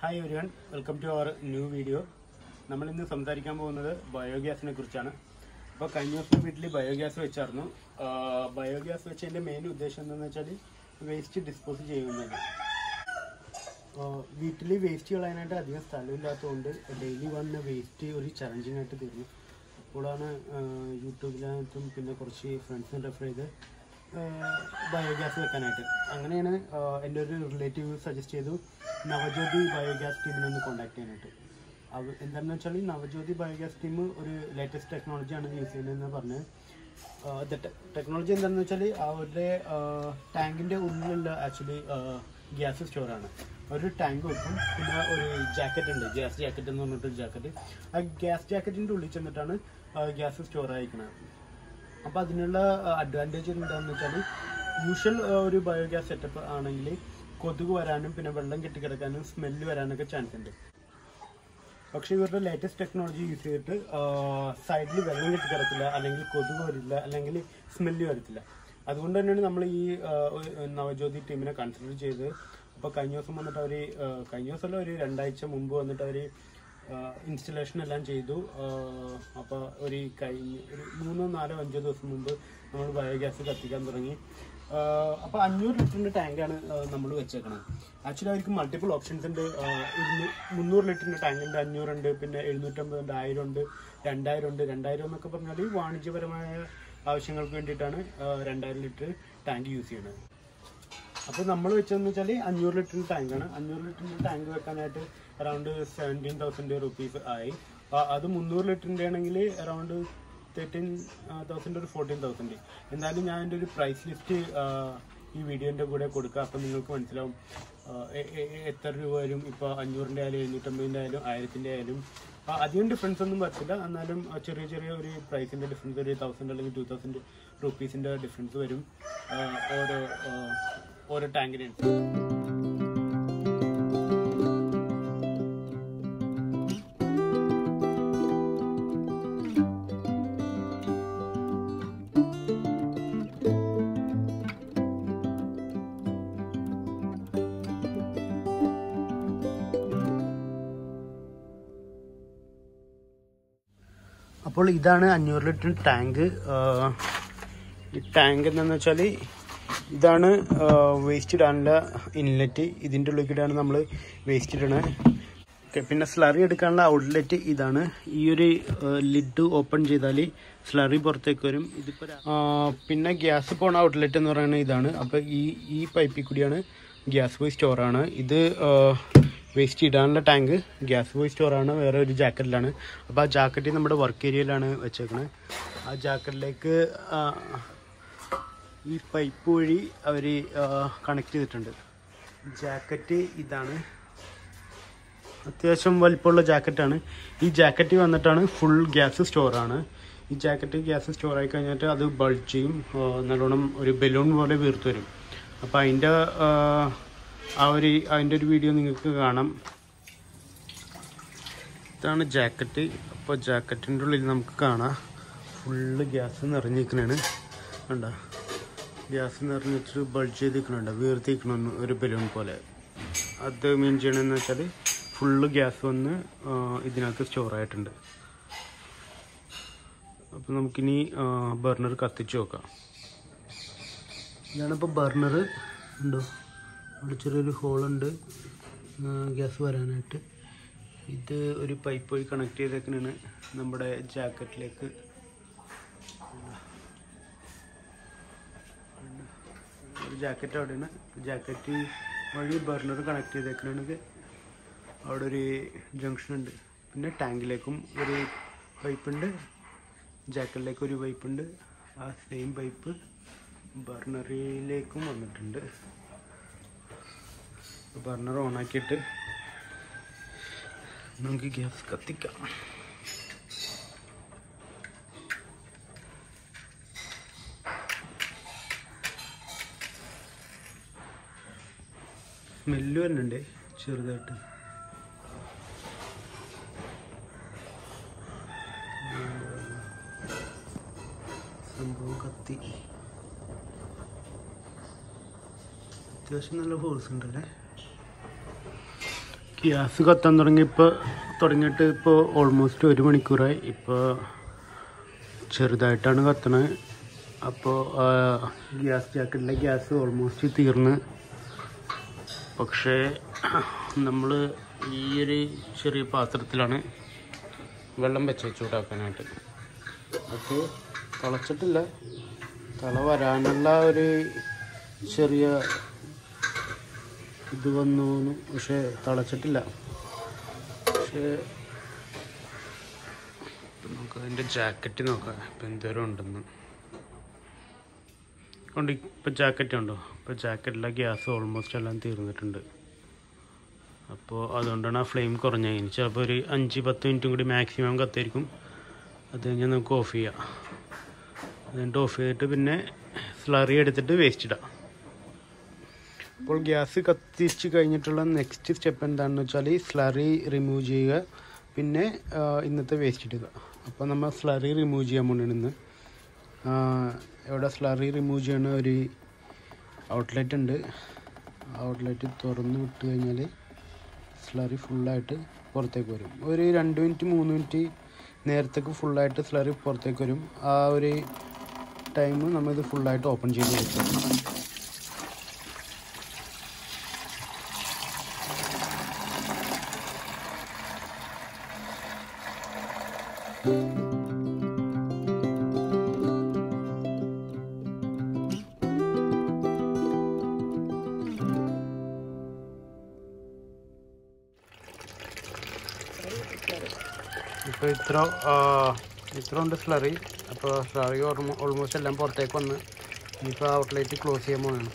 hi everyone welcome to our new video നമ്മൾ ഇന്ന് സംസാരിക്കാൻ പോകുന്നത് ബയോഗ്യാസിനെ കുറിച്ചാണ് അപ്പോൾ കഴിഞ്ഞ ദിവസം വീട്ടിൽ ബയോഗ്യാസ് വെച്ചായിരുന്നു ബയോഗ്യാസ് വെച്ചതിൻ്റെ മെയിൻ ഉദ്ദേശം എന്താണെന്ന് വെച്ചാൽ വേസ്റ്റ് ഡിസ്പോസ് ചെയ്യുന്നത് വീട്ടിൽ വേസ്റ്റ് കളയാനായിട്ട് അധികം സ്ഥലമില്ലാത്തതുകൊണ്ട് ഡെയിലി വന്ന വേസ്റ്റ് ഒരു ചലഞ്ചിങ് ആയിട്ട് തീർന്നു അപ്പോഴാണ് യൂട്യൂബിനകത്തും പിന്നെ കുറച്ച് ഫ്രണ്ട്സിനെ റെഫർ ചെയ്ത് ബയോഗ്യാസ് വെക്കാനായിട്ട് അങ്ങനെയാണ് ആഹ് എൻ്റെ ഒരു റിലേറ്റീവ് സജസ്റ്റ് ചെയ്തു നവജ്യോതി ബയോഗ്യാസ് ടീമിനെ ഒന്ന് കോൺടാക്ട് ചെയ്യാനായിട്ട് അവ എന്താണെന്ന് വെച്ചാൽ ഈ നവജ്യോതി ബയോഗ്യാസ് ടീം ഒരു ലേറ്റസ്റ്റ് ടെക്നോളജിയാണ് യൂസ് ചെയ്യുന്നതെന്ന് പറഞ്ഞ് ടെക്നോളജി എന്താണെന്ന് വെച്ചാൽ അവരുടെ ടാങ്കിൻ്റെ ഉള്ളിലുള്ള ആക്ച്വലി ഗ്യാസ് സ്റ്റോറാണ് ഒരു ടാങ്ക് വെക്കും പിന്നെ ഒരു ജാക്കറ്റ് ഉണ്ട് ഗ്യാസ് ജാക്കറ്റ് എന്ന് പറഞ്ഞിട്ടൊരു ജാക്കറ്റ് ആ ഗ്യാസ് ജാക്കറ്റിൻ്റെ ഉള്ളിൽ ചെന്നിട്ടാണ് ഗ്യാസ് സ്റ്റോർ ആയിരിക്കുന്നത് അപ്പോൾ അതിനുള്ള അഡ്വാൻറ്റേജ് എന്താണെന്ന് വെച്ചാൽ യൂഷ്വൽ ഒരു ബയോഗ്യാസ് സെറ്റപ്പ് ആണെങ്കിൽ കൊതുക് വരാനും പിന്നെ വെള്ളം കെട്ടിക്കിടക്കാനും സ്മെല്ല് വരാനൊക്കെ ചാൻസ് ഉണ്ട് പക്ഷേ ഇവരുടെ ലേറ്റസ്റ്റ് ടെക്നോളജി യൂസ് ചെയ്തിട്ട് സൈഡിൽ വെള്ളം കെട്ടിക്കിടക്കില്ല അല്ലെങ്കിൽ കൊതുക് വരില്ല അല്ലെങ്കിൽ സ്മെല്ല് വരത്തില്ല അതുകൊണ്ട് തന്നെയാണ് നമ്മൾ ഈ ആ, ഒരു നവജ്യോതി ടീമിനെ കൺസിഡർ ചെയ്ത് അപ്പോൾ കഴിഞ്ഞ ദിവസം വന്നിട്ട് അവർ കഴിഞ്ഞ ദിവസമല്ല ഒരു രണ്ടാഴ്ച മുമ്പ് വന്നിട്ട് അവർ ഇൻസ്റ്റലേഷൻ എല്ലാം ചെയ്തു അപ്പോൾ ഒരു കഴിഞ്ഞ ഒരു മൂന്നോ നാലോ അഞ്ചോ ദിവസം മുമ്പ് നമ്മൾ ബയോഗ്യാസ് കത്തിക്കാൻ തുടങ്ങി അപ്പോൾ അഞ്ഞൂറ് ലിറ്ററിൻ്റെ ടാങ്കാണ് നമ്മൾ വെച്ചേക്കണത് ആക്ച്വലി അവർക്ക് മൾട്ടിപ്പിൾ ഓപ്ഷൻസ് ഉണ്ട് ആ, ഇരുന്നൂ മുന്നൂറ് ലിറ്ററിൻ്റെ ടാങ്ക് ഉണ്ട് അഞ്ഞൂറുണ്ട് പിന്നെ എഴുന്നൂറ്റമ്പത് ഉണ്ട് ആയിരം ഉണ്ട് രണ്ടായിരം ഉണ്ട് രണ്ടായിരം എന്നൊക്കെ പറഞ്ഞാൽ വാണിജ്യപരമായ ആവശ്യങ്ങൾക്ക് വേണ്ടിയിട്ടാണ് ആ, രണ്ടായിരം ലിറ്റർ ടാങ്ക് യൂസ് ചെയ്യുന്നത് അപ്പോൾ നമ്മൾ വെച്ചതെന്ന് വെച്ചാൽ അഞ്ഞൂറ് ലിറ്ററിൻ്റെ ടാങ്കാണ് അഞ്ഞൂറ് ലിറ്ററിൻ്റെ ടാങ്ക് വെക്കാനായിട്ട് അറൗണ്ട് സെവൻറ്റീൻ തൗസൻഡ് റുപ്പീസ് ആയി ആ, അത് മുന്നൂറ് ലിറ്ററിൻ്റെ ആണെങ്കിൽ അറൗണ്ട് തേർട്ടീൻ തൗസൻഡ് ഒരു ഫോർട്ടീൻ തൗസൻഡ് എന്തായാലും ഞാൻ എൻ്റെ ഒരു പ്രൈസ് ലിസ്റ്റ് ഈ വീഡിയോൻ്റെ കൂടെ കൊടുക്കുക അപ്പം നിങ്ങൾക്ക് മനസ്സിലാവും ആ, എ- എ- എ- എത്ര രൂപ വരും ഇപ്പോൾ അഞ്ഞൂറിൻ്റെ ആയാലും എഴുന്നൂറ്റമ്പതിൻ്റെ ആയാലും ആയിരത്തിൻ്റെ ആയാലും ആ, അധികം ഡിഫറൻസ് ഒന്നും വരത്തില്ല എന്നാലും ആ, ചെറിയ ചെറിയ ഒരു പ്രൈസിൻ്റെ ഡിഫറൻസ് ഒരു തൗസൻഡ് അല്ലെങ്കിൽ ടു തൗസൻഡ് റുപ്പീസിൻ്റെ ഡിഫറൻസ് വരും ആ, ഓരോ ആ, ഓരോ ടാങ്കിനനുസരിച്ച് അപ്പോൾ ഇതാണ് അഞ്ഞൂറ് ലിറ്റർ ടാങ്ക് ഈ ടാങ്ക് എന്താണെന്ന് വെച്ചാൽ ഇതാണ് വേസ്റ്റ് ഇടാനുള്ള ഇൻലെറ്റ് ഇതിൻ്റെ ഉള്ളിലേക്കിടാണ് നമ്മൾ വേസ്റ്റ് ഇടണത് ഓക്കെ പിന്നെ സ്ലറി എടുക്കാനുള്ള ഔട്ട്ലെറ്റ് ഇതാണ് ഈ ഒരു ലിഡ് ഓപ്പൺ ചെയ്താൽ സ്ലറി പുറത്തേക്ക് വരും ഇതിപ്പോൾ പിന്നെ ഗ്യാസ് പോണ ഔട്ട്ലെറ്റ് എന്ന് പറയുന്നത് ഇതാണ് അപ്പോൾ ഈ ഈ പൈപ്പിൽ കൂടിയാണ് ഗ്യാസ് പോയി സ്റ്റോറാണ് ഇത് വേസ്റ്റ് ഇടാനുള്ള ടാങ്ക് ഗ്യാസ് പോയി സ്റ്റോറാണ് വേറെ ഒരു ജാക്കറ്റിലാണ് അപ്പോൾ ആ ജാക്കറ്റ് നമ്മുടെ വർക്ക് ഏരിയയിലാണ് വെച്ചേക്കണത് ആ ജാക്കറ്റിലേക്ക് ഈ പൈപ്പ് വഴി അവർ കണക്ട് ചെയ്തിട്ടുണ്ട് ജാക്കറ്റ് ഇതാണ് അത്യാവശ്യം വലിപ്പമുള്ള ജാക്കറ്റാണ് ഈ ജാക്കറ്റ് വന്നിട്ടാണ് ഫുൾ ഗ്യാസ് സ്റ്റോറാണ് ഈ ജാക്കറ്റ് ഗ്യാസ് സ്റ്റോർ ആയി കഴിഞ്ഞിട്ട് അത് ബൾജ് ചെയ്യും ആ, നല്ലോണം ഒരു ബലൂൺ പോലെ വീർത്ത് വരും അപ്പോൾ അതിൻ്റെ ആ, ആ ഒരു അതിൻ്റെ ഒരു വീഡിയോ നിങ്ങൾക്ക് കാണാം ഇതാണ് ജാക്കറ്റ് അപ്പോൾ ജാക്കറ്റിൻ്റെ ഉള്ളിൽ നമുക്ക് കാണാം ഫുള്ള് ഗ്യാസ് നിറഞ്ഞിരിക്കണാണ് കണ്ടോ ഗ്യാസ് നിറഞ്ഞിട്ട് ബൾജ് ചെയ്തിരിക്കണുണ്ട് വീർത്തിരിക്കണമെന്ന് ഒരു ബലൂൺ പോലെ അത് മീൻ ചെയ്യണമെന്ന് വെച്ചാൽ ഫുള്ള് ഗ്യാസ് വന്ന് ആ, ഇതിനകത്ത് സ്റ്റോർ ആയിട്ടുണ്ട് അപ്പോൾ നമുക്കിനി ബർണർ കത്തിച്ച് നോക്കാം ഇതാണിപ്പോൾ ബർണർ ഉണ്ടോ അവിടെ ചെറിയൊരു ഹോളുണ്ട് ഗ്യാസ് വരാനായിട്ട് ഇത് ഒരു പൈപ്പ് വഴി കണക്ട് ചെയ്തേക്കണാണ് നമ്മുടെ ജാക്കറ്റിലേക്ക് ഒരു ജാക്കറ്റ് അവിടെയാണ് ജാക്കറ്റ് വഴി ബർണർ കണക്ട് ചെയ്തേക്കണത് അവിടെ ഒരു ജംഗ്ഷൻ ഉണ്ട് പിന്നെ ടാങ്കിലേക്കും ഒരു പൈപ്പ് ഉണ്ട് ജാക്കറ്റിലേക്ക് ഒരു പൈപ്പ് ഉണ്ട് ആ സെയിം പൈപ്പ് ബർണറിലേക്കും വന്നിട്ടുണ്ട് ബർണർ ഓണാക്കിയിട്ട് നമുക്ക് ഗ്യാസ് കത്തിക്കാം സ്മെല്ല് വരുന്നുണ്ട് ചെറുതായിട്ട് സംഭവം കത്തി അത്യാവശ്യം നല്ല ഫോഴ്സ് ഉണ്ടല്ലേ ഗ്യാസ് കത്താൻ തുടങ്ങി ഇപ്പോൾ തുടങ്ങിയിട്ട് ഇപ്പോൾ ഓൾമോസ്റ്റ് ഒരു മണിക്കൂറായി ഇപ്പോൾ ചെറുതായിട്ടാണ് കത്തണത് അപ്പോൾ ഗ്യാസ് ജാക്കറ്റിലെ ഗ്യാസ് ഓൾമോസ്റ്റ് തീർന്ന് പക്ഷേ നമ്മൾ ഈ ഒരു ചെറിയ പാത്രത്തിലാണ് വെള്ളം വെച്ച് ചൂടാക്കാനായിട്ട് അത് തിളച്ചിട്ടില്ല തിള വരാനുള്ള ഒരു ചെറിയ ഇത് വന്നു പക്ഷെ തിളച്ചിട്ടില്ല പക്ഷേ നമുക്ക് അതിൻ്റെ ജാക്കറ്റ് നോക്കാം ഇപ്പം എന്തോരം ഉണ്ടെന്ന് കൊണ്ട് ഇപ്പം ജാക്കറ്റ് ഉണ്ടോ ഇപ്പോൾ ജാക്കറ്റിലെ ഗ്യാസ് ഓൾമോസ്റ്റ് എല്ലാം തീർന്നിട്ടുണ്ട് അപ്പോൾ അതുകൊണ്ടാണ് ആ ഫ്ലെയിം കുറഞ്ഞത് ഇനി ചിലപ്പോൾ ഒരു അഞ്ച് പത്ത് മിനിറ്റും കൂടി മാക്സിമം കത്തായിരിക്കും അത് കഴിഞ്ഞാൽ നമുക്ക് ഓഫ് ചെയ്യാം എന്നിട്ട് ഓഫ് ചെയ്തിട്ട് പിന്നെ സ്ലറി എടുത്തിട്ട് വേസ്റ്റ് ഇടാം അപ്പോൾ ഗ്യാസ് കത്തിച്ച് കഴിഞ്ഞിട്ടുള്ള നെക്സ്റ്റ് സ്റ്റെപ്പ് എന്താണെന്ന് വെച്ചാൽ സ്ലറി റിമൂവ് ചെയ്യുക പിന്നെ ആ, ഇന്നത്തെ വേസ്റ്റ് ഇടുക അപ്പോൾ നമ്മൾ സ്ലറി റിമൂവ് ചെയ്യാൻ പോകണം ഇന്ന് ആ, ഇവിടെ സ്ലറി റിമൂവ് ചെയ്യണ ഒരു ഔട്ട്ലെറ്റ് ഉണ്ട് ഔട്ട്ലെറ്റ് തുറന്ന് വിട്ട് കഴിഞ്ഞാൽ സ്ലറി ഫുള്ളായിട്ട് പുറത്തേക്ക് വരും ഒരു രണ്ട് മിനിറ്റ് മൂന്ന് മിനിറ്റ് നേരത്തേക്ക് ഫുള്ളായിട്ട് സ്ലറി പുറത്തേക്ക് വരും ആ ഒരു ടൈം നമ്മളിത് ഫുള്ളായിട്ട് ഓപ്പൺ ചെയ്ത് കൊടുക്കും ഇപ്പോൾ ഇത്ര ആ, ഇത്ര ഉണ്ട് സ്ലറി അപ്പോൾ സ്ലറി ഓൾമോസ്റ്റ് എല്ലാം പുറത്തേക്ക് വന്ന് ഇനിയിപ്പോൾ ഔട്ട്ലെറ്റ് ക്ലോസ് ചെയ്യാൻ പോകുന്നതാണ്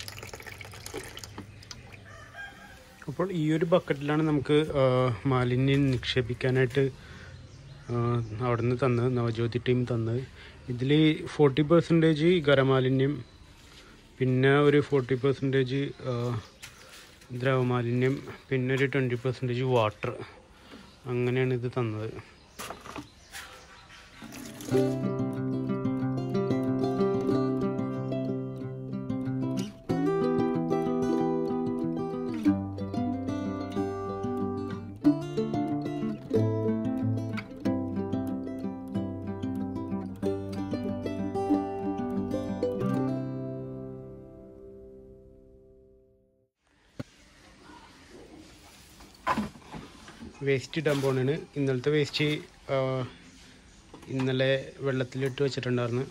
അപ്പോൾ ഈ ഒരു ബക്കറ്റിലാണ് നമുക്ക് ആ, മാലിന്യം നിക്ഷേപിക്കാനായിട്ട് ആ, അവിടുന്ന് തന്നത് നവജ്യോതി ടീം തന്നത് ഇതിൽ ഫോർട്ടി പെർസെൻറ്റേജ് ഖരമാലിന്യം പിന്നെ ഒരു ഫോർട്ടി പെർസെൻറ്റേജ് ദ്രവമാലിന്യം പിന്നെ ഒരു ട്വൻറ്റി പെർസെൻറ്റേജ് വാട്ടർ അങ്ങനെയാണ് ഇത് തന്നത് വേസ്റ്റ് ഇടാൻ പോണാണ് ഇന്നലത്തെ വേസ്റ്റ് ഇന്നലെ വെള്ളത്തിലിട്ട് വെച്ചിട്ടുണ്ടായിരുന്നു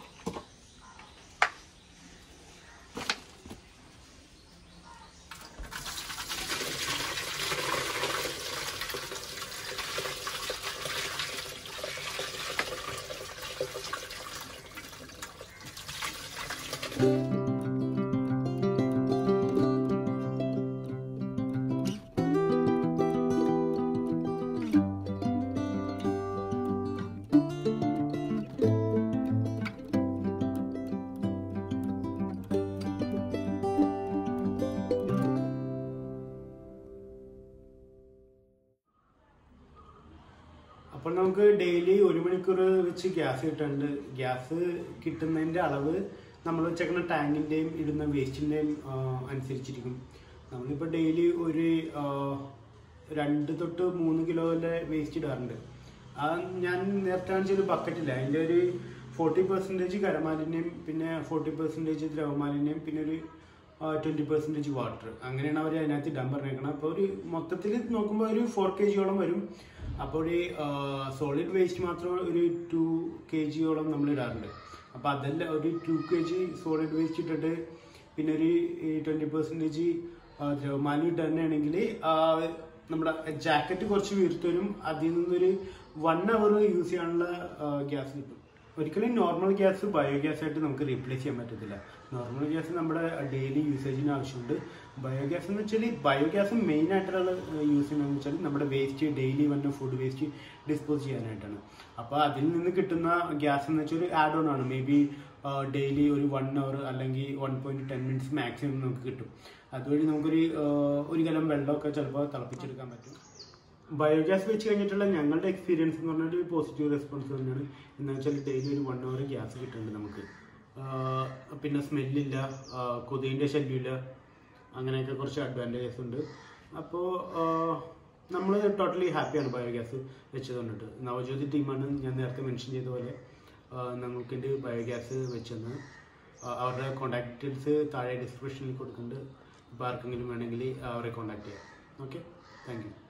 അപ്പോൾ നമുക്ക് ഡെയിലി ഒരു മണിക്കൂർ വെച്ച് ഗ്യാസ് കിട്ടുന്നുണ്ട് ഗ്യാസ് കിട്ടുന്നതിൻ്റെ അളവ് നമ്മൾ വെച്ചേക്കുന്ന ടാങ്കിൻ്റെയും ഇടുന്ന വേസ്റ്റിൻ്റെയും അനുസരിച്ചിരിക്കും നമ്മളിപ്പോൾ ഡെയിലി ഒരു ആ, രണ്ട് തൊട്ട് മൂന്ന് കിലോയിലെ വേസ്റ്റ് ഇടാറുണ്ട് ആ ഞാൻ നേരത്തെ കാണിച്ചൊരു ബക്കറ്റില്ല അതിൻ്റെ ഒരു ഫോർട്ടി പെർസെൻറ്റേജ് കരമാലിന്യം പിന്നെ ഫോർട്ടി പെർസെൻറ്റേജ് ദ്രവമാലിന്യം പിന്നെ ഒരു ട്വൻറ്റി പെർസെൻറ്റേജ് വാട്ടർ അങ്ങനെയാണ് അവർ അതിനകത്ത് ഇടാൻ പറഞ്ഞേക്കണം അപ്പോൾ ഒരു മൊത്തത്തിൽ നോക്കുമ്പോൾ ഒരു ഫോർ കെ ജിയോളം വരും അപ്പോൾ ഒരു സോളിഡ് വേസ്റ്റ് മാത്രം ഒരു ടു കെ ജിയോളം നമ്മൾ ഇടാറുണ്ട് അപ്പോൾ അതല്ല ഒരു ടു കെ ജി സോളിഡ് വേസ്റ്റ് ഇട്ടിട്ട് പിന്നെ ഒരു ട്വൻറ്റി പെർസെൻറ്റേജ് ദ്രവമാലിന്യം ഇടുകയാണെങ്കിൽ നമ്മുടെ ജാക്കറ്റ് കുറച്ച് വീർത്ത് വരും അതിൽ നിന്നൊരു വൺ അവർ യൂസ് ചെയ്യാനുള്ള ഗ്യാസ് കിട്ടും ഒരിക്കലും നോർമൽ ഗ്യാസ് ബയോഗ്യാസ് ആയിട്ട് നമുക്ക് റീപ്ലേസ് ചെയ്യാൻ പറ്റത്തില്ല നോർമൽ ഗ്യാസ് നമ്മുടെ ഡെയിലി യൂസേജിന് ആവശ്യമുണ്ട് ബയോഗ്യാസ് എന്ന് വെച്ചാൽ ബയോഗ്യാസ് മെയിൻ ആയിട്ടുള്ള യൂസ് ചെയ്യുന്നതെന്ന് വെച്ചാൽ നമ്മുടെ വേസ്റ്റ് ഡെയിലി വന്ന ഫുഡ് വേസ്റ്റ് ഡിസ്പോസ് ചെയ്യാനായിട്ടാണ് അപ്പോൾ അതിൽ നിന്ന് കിട്ടുന്ന ഗ്യാസ് എന്ന് വെച്ചാൽ ഒരു ആഡ് ഓൺ ആണ് മേ ബി ഡെയിലി ഒരു വൺ അവർ അല്ലെങ്കിൽ one point ten minutes maximum നമുക്ക് കിട്ടും അതുവഴി നമുക്കൊരു ആ, ഒരു കലം വെള്ളമൊക്കെ ചിലപ്പോൾ തിളപ്പിച്ചെടുക്കാൻ പറ്റും ബയോഗ്യാസ് വെച്ച് കഴിഞ്ഞിട്ടുള്ള ഞങ്ങളുടെ എക്സ്പീരിയൻസ് എന്ന് പറഞ്ഞാൽ ഒരു പോസിറ്റീവ് റെസ്പോൺസ് തന്നെയാണ് എന്ന് വെച്ചാൽ ഡെയിലി ഒരു വൺ അവർ ഗ്യാസ് കിട്ടുന്നുണ്ട് നമുക്ക് ആഹ് പിന്നെ സ്മെല്ലില്ല കൊതുകിൻ്റെ ശല്യമില്ല അങ്ങനെയൊക്കെ കുറച്ച് അഡ്വാൻറ്റേജസ് ഉണ്ട് അപ്പോൾ നമ്മൾ ടോട്ടലി ഹാപ്പിയാണ് ബയോഗ്യാസ് വെച്ചത് കൊണ്ടിട്ട് നവജ്യോതി ടീമാണ് ഞാൻ നേരത്തെ മെൻഷൻ ചെയ്ത പോലെ ഞങ്ങൾക്ക് ബയോഗ്യാസ് വെച്ചെന്ന് ആ, അവരുടെ കോൺടാക്ട് ഡീറ്റെയിൽസ് താഴെ ഡിസ്ക്രിപ്ഷനിൽ കൊടുക്കുന്നുണ്ട് ഇപ്പോൾ ആർക്കെങ്കിലും വേണമെങ്കിൽ അവരെ കോൺടാക്ട് ചെയ്യാം ഓക്കെ താങ്ക് യു